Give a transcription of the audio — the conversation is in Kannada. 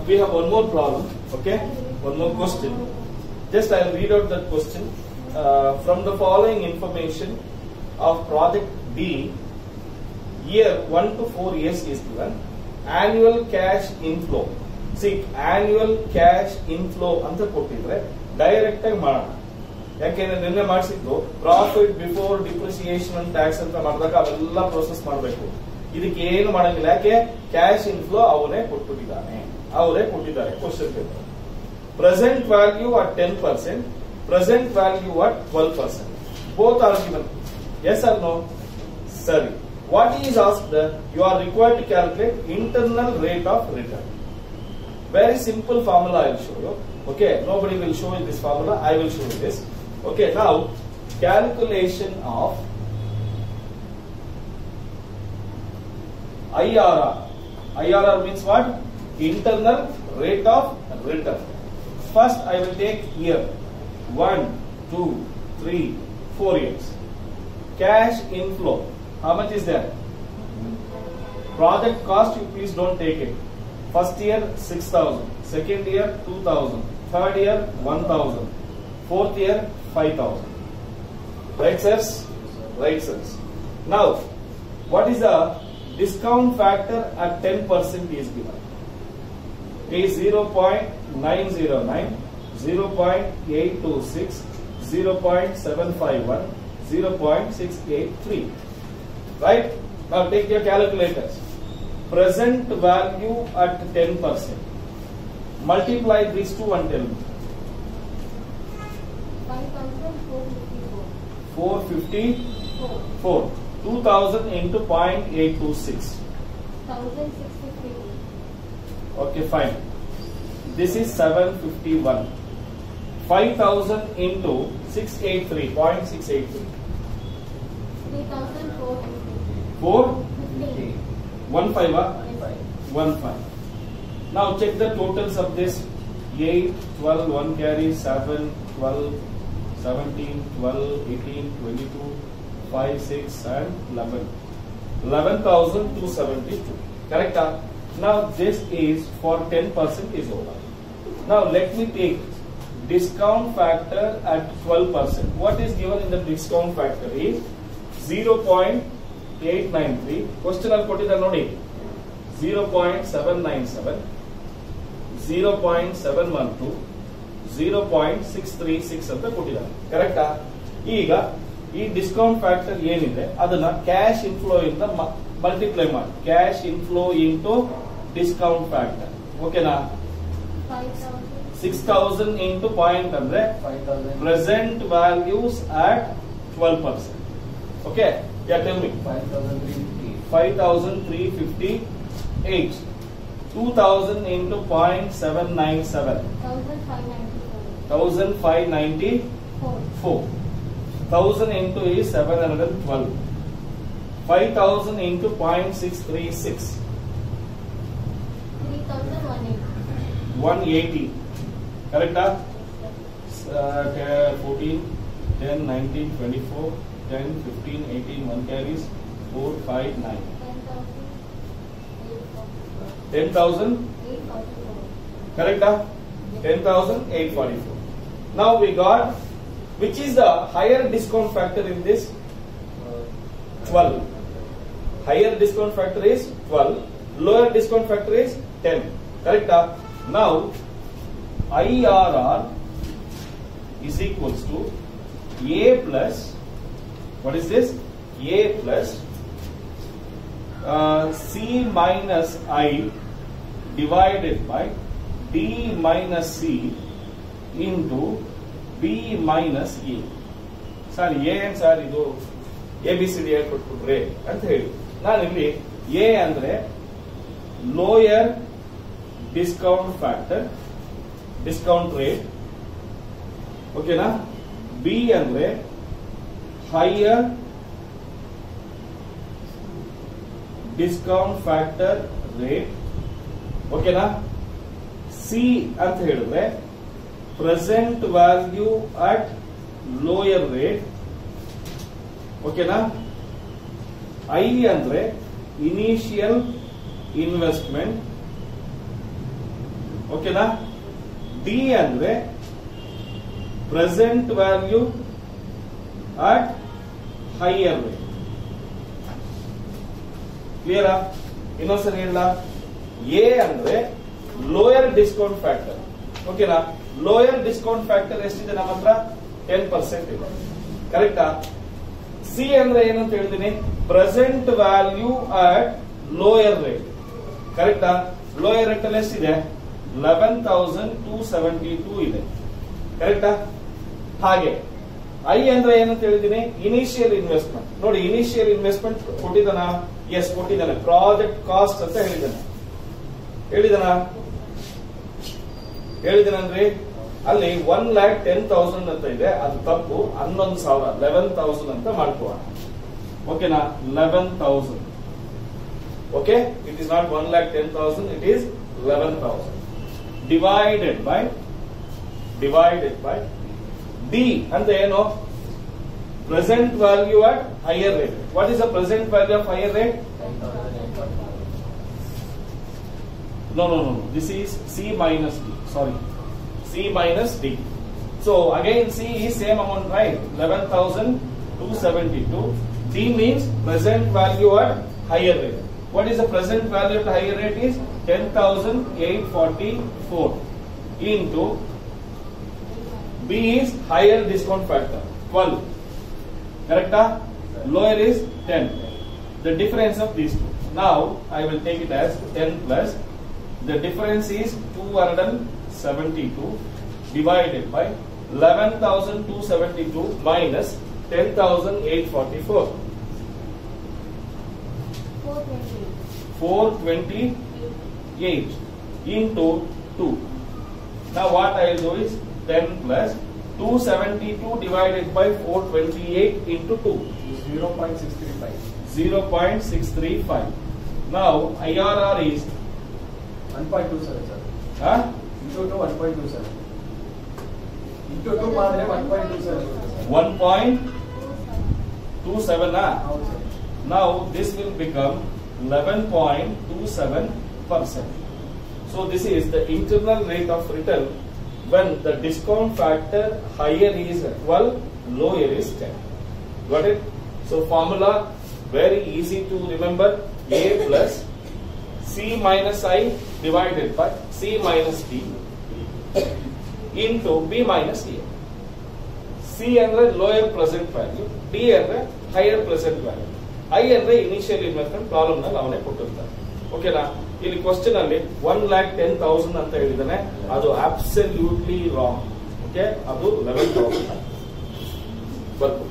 we have one more problem. Okay, one more question. Just I'll read out that question. Uh, from the following information of project B, year 1 to 4 years is given. Annual cash inflow. See, annual cash inflow ಅಂತ ಕೊಟ್ಟಿದ್ರೆ ಡೈರೆಕ್ಟ್ ಆಗಿ ಮಾಡೋಣ ಯಾಕೆಂದ್ರೆ ನಿನ್ನೆ ಮಾಡಿಸಿದ್ದು profit before depreciation and tax ಅಂತ ಮಾಡಿದಾಗ ಅವೆಲ್ಲ ಪ್ರೊಸೆಸ್ ಮಾಡಬೇಕು ಇದಕ್ಕೆ ಏನು ಮಾಡಂಗಿಲ್ಲ ಯಾಕೆ ಕ್ಯಾಶ್ ಇನ್ಫ್ಲೋ ಅವರೇ ಕೊಟ್ಬಿಟ್ಟಿದ್ದಾನೆ ಅವರೇ ಕೊಟ್ಟಿದ್ದಾರೆ question paper present value at ten percent present value at twelve percent both are given yes are no ಸರಿ what is asked you are required to calculate internal rate of return very simple formula I will show you. Okay, nobody will show you this formula. I will show you this. Okay, now calculation of IRR. IRR means what? Internal rate of return. First, I will take year one, two, three, four years. Cash inflow. How much is there? Project cost, you please don't take it. First year 6000, second year 2000, third year 1000, fourth year 5000. Right, sirs? Right, sirs. Now, what is the discount factor at 10% is given? Is 0.909, 0.826, 0.751, 0.683. Right? Now take your calculators present value at 10%. Multiply these two and tell me. 454. 4. 2000 into 0.826. 1653. Okay, fine. This is 751. 5000 into 683. 0.683. 3450. 4, 15. 1 5 ah? 1 5. Now check the totals of this 8, 12, 1 carry 7, 12, 17, 12, 18, 22, 5, 6 and 11. 11,272. Correct? ah? Now this is for 10% is over. Now let me take discount factor at 12%. What is given in the discount factor is 0.893. Question ಅಲ್ಲಿ ಕೊಟ್ಟಿದ್ದಾರೆ ನೋಡಿ 0.797, 0.712, 0.636 ಅಂತ ಕೊಟ್ಟಿದ್ದಾರೆ ಕರೆಕ್ಟಾ ಈಗ ಈ ಡಿಸ್ಕೌಂಟ್ ಫ್ಯಾಕ್ಟರ್ ಏನಿದೆ ಅದನ್ನ ಕ್ಯಾಶ್ ಇನ್ಫ್ಲೋ ಇಂದ ಮಲ್ಟಿಪ್ಲೈ ಮಾಡಿ cash inflow into discount factor ಓಕೆನಾ 5000. ಸಿಕ್ಸ್ ತೌಸಂಡ್ ಇಂಟು ಪಾಯಿಂಟ್ ಅಂದ್ರೆ present values at twelve percent okay yeah tell me five thousand three fifty eight two thousand into point seven nine seven 1594. Thousand five ninety 4. Four thousand into ಈ seven hundred twelve five thousand into point six three six 3180. One eighty ಕರೆಕ್ಟಾ fourteen ten nineteen twenty four ten fifteen eighteen one carries four five nine 10,844. Ten thousand 844. correcta 10844 now we got which is the higher discount factor in this 12 higher discount factor is 12 lower discount factor is 10 correcta now irr is equals to a plus what is this a plus uh, c minus i divided by d minus c into b minus a sir ಏನ್ ಸರ್ ಇದು ಎ ಬಿ ಸಿ ಡಿ ಹೇಳ್ಕೊಟ್ಬಿಟ್ರೆ ಅಂತ ಹೇಳಿ ನಾನಿಲ್ಲಿ ಎ ಅಂದ್ರೆ lower discount factor discount rate ಓಕೆನಾ ಬಿ ಅಂದ್ರೆ ಹೈಯರ್ ಡಿಸ್ಕೌಂಟ್ ಫ್ಯಾಕ್ಟರ್ ರೇಟ್ ಓಕೆನಾ ಸಿ ಅಂತ ಹೇಳಿದ್ರೆ present value at lower rate ಓಕೆನಾ ಐ ಅಂದ್ರೆ ಇನಿಷಿಯಲ್ ಇನ್ವೆಸ್ಟ್ಮೆಂಟ್ ಓಕೆನಾ ಡಿ ಅಂದ್ರೆ present value at higher rate ಕ್ಲಿಯರಾ ಇನ್ನೊಂದ್ಸರಿ ಹೇಳ ಎ ಅಂದ್ರೆ ಲೋಯರ್ ಡಿಸ್ಕೌಂಟ್ ಫ್ಯಾಕ್ಟರ್ ಓಕೆನಾ ಲೋಯರ್ ಡಿಸ್ಕೌಂಟ್ ಫ್ಯಾಕ್ಟರ್ ಎಷ್ಟಿದೆ ನಮ್ಮ ಹತ್ರ ಟೆನ್ ಪರ್ಸೆಂಟ್ ಇದೆ ಕರೆಕ್ಟಾ ಸಿ ಅಂದ್ರೆ ಏನಂತ ಹೇಳಿದೀನಿ present value at lower rate ಕರೆಕ್ಟಾ ಲೋಯರ್ ರೇಟ್ ಅಲ್ಲಿ ಎಷ್ಟಿದೆ eleven thousand two seventy two ಇದೆ ಕರೆಕ್ಟಾ ಹಾಗೆ ಐ ಅಂದ್ರೆ ಏನಂತ ಹೇಳಿದೀನಿ ಇನಿಷಿಯಲ್ ಇನ್ವೆಸ್ಟ್ಮೆಂಟ್ ನೋಡಿ ಇನಿಷಿಯಲ್ ಇನ್ವೆಸ್ಟ್ಮೆಂಟ್ ಕೊಟ್ಟಿದ್ದಾನ ಎಸ್ ಕೊಟ್ಟಿದ್ದಾನೆ ಪ್ರಾಜೆಕ್ಟ್ ಕಾಸ್ಟ್ ಅಂತ ಹೇಳಿದ್ದಾನೆ ಹೇಳಿದಾನ ಹೇಳಿದನನ್ರಿ ಅಲ್ಲಿ ಒನ್ ಲ್ಯಾಕ್ ಟೆನ್ ತೌಸಂಡ್ ಅಂತ ಇದೆ ಅದು ತಪ್ಪು ಹನ್ನೊಂದು ಸಾವಿರ ಲೆವೆನ್ ತೌಸಂಡ್ ಅಂತ ಮಾಡ್ಕೋಣ ಓಕೆನಾ eleven thousand okay it is not one lakh ten thousand it is eleven thousand divided by divided by D ಅಂತ ಏನು present value at higher rate what is the present value of higher rate No, no, no, no. This is C minus D. Sorry. C minus D. So again C is same amount, right? 11,272. D means present value at higher rate. What is the present value at higher rate is 10,844 into B is higher discount factor 12. Correct? Lower is 10. The difference of these two. Now I will take it as 10 plus the difference is 272 divided by 11,272 minus 10,844. 420. 428 into 2. Now what I will do is 10 plus 272 divided by 428 into 2. 0.635. 0.635. Now IRR is 1.27 sir. huh? Into 2 1.27. Into 2 ಮಾಡಿದ್ರೆ 1.27 1.27 ah? ಹೌದು sir Now this will become 11.27 percent. So this is the internal rate of return when the discount factor higher is 12, lower is 10. Got it? So formula very easy to remember A plus C minus I divided by C minus D into B minus A. C ಅಂದ್ರೆ ಲೋಯರ್ ಪ್ರೆಸೆಂಟ್ ವ್ಯಾಲ್ಯೂ ಡಿ ಅಂದ್ರೆ ಹೈಯರ್ ಪ್ರೆಸೆಂಟ್ ವ್ಯಾಲ್ಯೂ ಐ ಅಂದ್ರೆ ಇನಿಷಿಯಲ್ ಇನ್ವೆಸ್ಟ್ಮೆಂಟ್ ಪ್ರಾಬ್ಲಮ್ ನಲ್ಲಿ ಅವನೇ ಕೊಟ್ಟಿರ್ತಾನೆ ಓಕೆನಾ ಇಲ್ಲಿ ಕ್ವಶನ್ ಅಲ್ಲಿ ಒನ್ ಲ್ಯಾಕ್ ಟೆನ್ ತೌಸಂಡ್ ಅಂತ ಹೇಳಿದಾನೆ ಅದು ಅಬ್ಸಲ್ಯೂಟ್ಲಿ ರಾಂಗ್ ಓಕೆ ಅದು ಲೆವೆನ್ ತೌಸಂಡ್ ಬರ್ಬೋದು